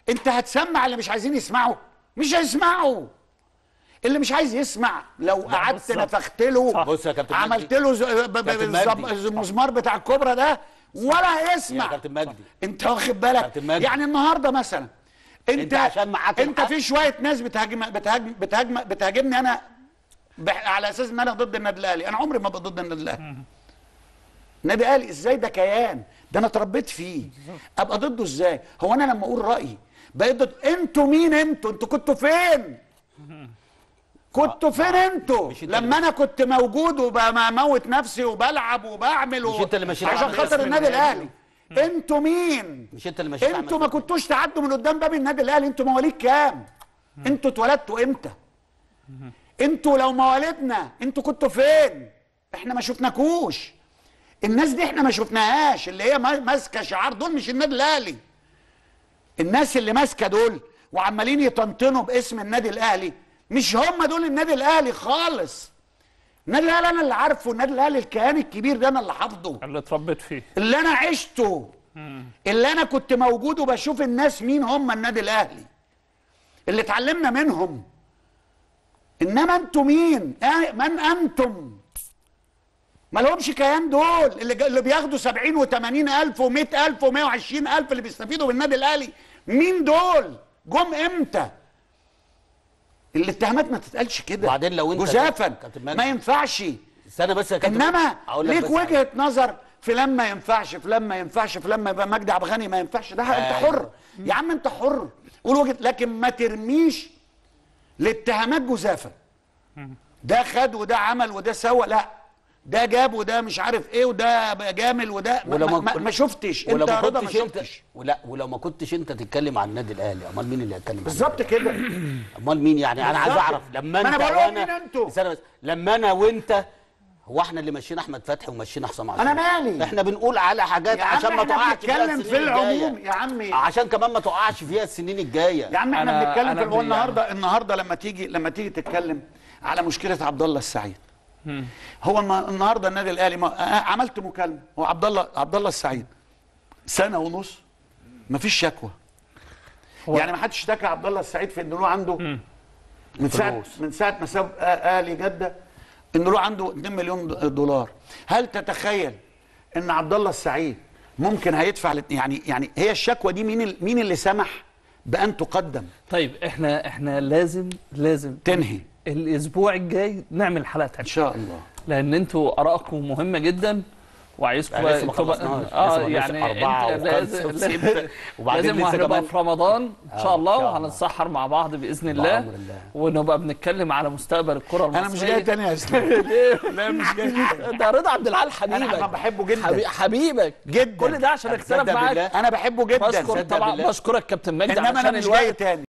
انت هتسمع اللي مش عايزين يسمعوا مش هيسمعوا اللي مش عايز يسمع لو قعدت بالظبط. نفخت له صح. بص يا كابتن عملت له ز- ب- ب- كابتن الزب- مجدي. المزمار بتاع الكوبرا ده ولا يا هيسمع كابتن مجدي انت واخد بالك كابتن مجدي. يعني النهارده مثلا انت انت عشان معاك انت الحق. في شويه ناس بتهاجم بتهاجم بتهاجم بتهاجمني انا بح- على اساس ان انا ضد النادي الاهلي انا عمري ما ابقى ضد النادي الاهلي النادي الاهلي ازاي ده كيان ده انا اتربيت فيه ابقى ضده ازاي هو انا لما اقول رايي بقيت ضد انتوا مين انتوا انتوا كنتوا فين كنتوا فين انتوا مش انت لما اللي- انا كنت موجود وبموت نفسي وبلعب وبعمل مش انت اللي مشيت عشان عمل خاطر اسم النادي النادي. الاهلي انتوا مين مش انت اللي مشيت عمل انتوا ما كنتوش تعدوا من قدام باب النادي الاهلي انتوا مواليد كام انتوا اتولدتوا امتى انتوا لو مواليدنا انتوا كنتوا فين احنا ما شفناكوش الناس دي احنا ما شفناهاش اللي هي ما- ماسكه شعار دول مش النادي الاهلي الناس اللي ماسكه دول وعمالين يطنطنوا باسم النادي الاهلي مش هم دول النادي الاهلي خالص النادي الاهلي انا اللي عارفه النادي الاهلي الكيان الكبير ده انا اللي حافظه اللي اتربيت فيه اللي انا عشته اللي انا كنت موجود وبشوف الناس مين هم النادي الاهلي اللي اتعلمنا منهم انما انتوا مين آه، من انتم ما لهمش كيان دول اللي, اللي بياخدوا 70 و80 الف و100 الف و120 الف اللي بيستفيدوا من النادي الاهلي مين دول جم امتى الاتهامات ما تتقالش كده وبعدين لو انت- جزافا كابتن مجدي. ما ينفعش استنى بس يا كابتن انما أقول لك ليك بس وجهه نظر فلان ما ينفعش فلان ما ينفعش فلان ما يبقى مجدي عبد الغني ما ينفعش ده انت أيوة. حر يا عم انت حر قول وجهه لكن ما ترميش لاتهامات جزافه ده خد وده عمل وده سوى لا ده جاب وده مش عارف ايه وده جامل وده ما, ولو ما, ما- ما, ما شفتش ولو انت يا ما رضا ما كنتش انت شفتش ولا ولو ما كنتش انت تتكلم عن النادي الاهلي امال مين اللي هيتكلم عن بالظبط كده امال مين يعني انا عايز بالظبط. اعرف لما ما انت أنا بقول لهم وانا مين انتوا؟ استنى بس لما انا وانت هو احنا اللي ماشيين احمد فتحي وماشيين حسام عاشور أنا مالي؟ احنا بنقول على حاجات يا عم عشان ما احنا تقعش فيها بنتكلم السنين في العموم الجايه يا عمي عشان كمان ما تقعش فيها السنين الجايه يا عم احنا أنا- بنتكلم أنا في هو بي- النهارده النهارده لما تيجي لما تيجي تتكلم على مشكله عبد الله السعيد هو النا- النهارده النادي الاهلي ما آه، عملت مكالمه هو عبد الله عبد الله السعيد سنه ونص مفيش شكوى هو- يعني ما حدش اشتكى عبد الله السعيد في ان له عنده من ساعه فلوس. من ساعه ما ساب آه، اهلي جده ان له عنده 2 مليون د- دولار هل تتخيل ان عبد الله السعيد ممكن هيدفع لت- يعني يعني هي الشكوى دي مين ال- مين اللي سمح بان تقدم طيب احنا احنا لازم لازم تنهي الاسبوع الجاي نعمل حلقه ان تانية شاء الله لان انتوا ارائكم مهمه جدا وعايزكم لا، لسه ما تبقى- خلصناش. اه لسه ما يعني لسه أربعة انت وخمسة لازم وستة. وبعدين لازم لسه وهنبقى كمان- في رمضان ان شاء آه، الله إن شاء الله. وهنتسحر مع بعض باذن الله بأمر الله. ونبقى بنتكلم على مستقبل الكره المصريه انا مش جاي تاني يا اسلام لا مش جاي تاني. ده رضا عبد العال حبيبك انا بحبه جدا حبي- حبيبك جدا كل ده عشان طب اختلف تصدق معاك بالله؟ انا بحبه جدا بشكر صدق طبعا بالله. بشكرك كابتن مجدي انما انا عشان مش الوقت جاي تاني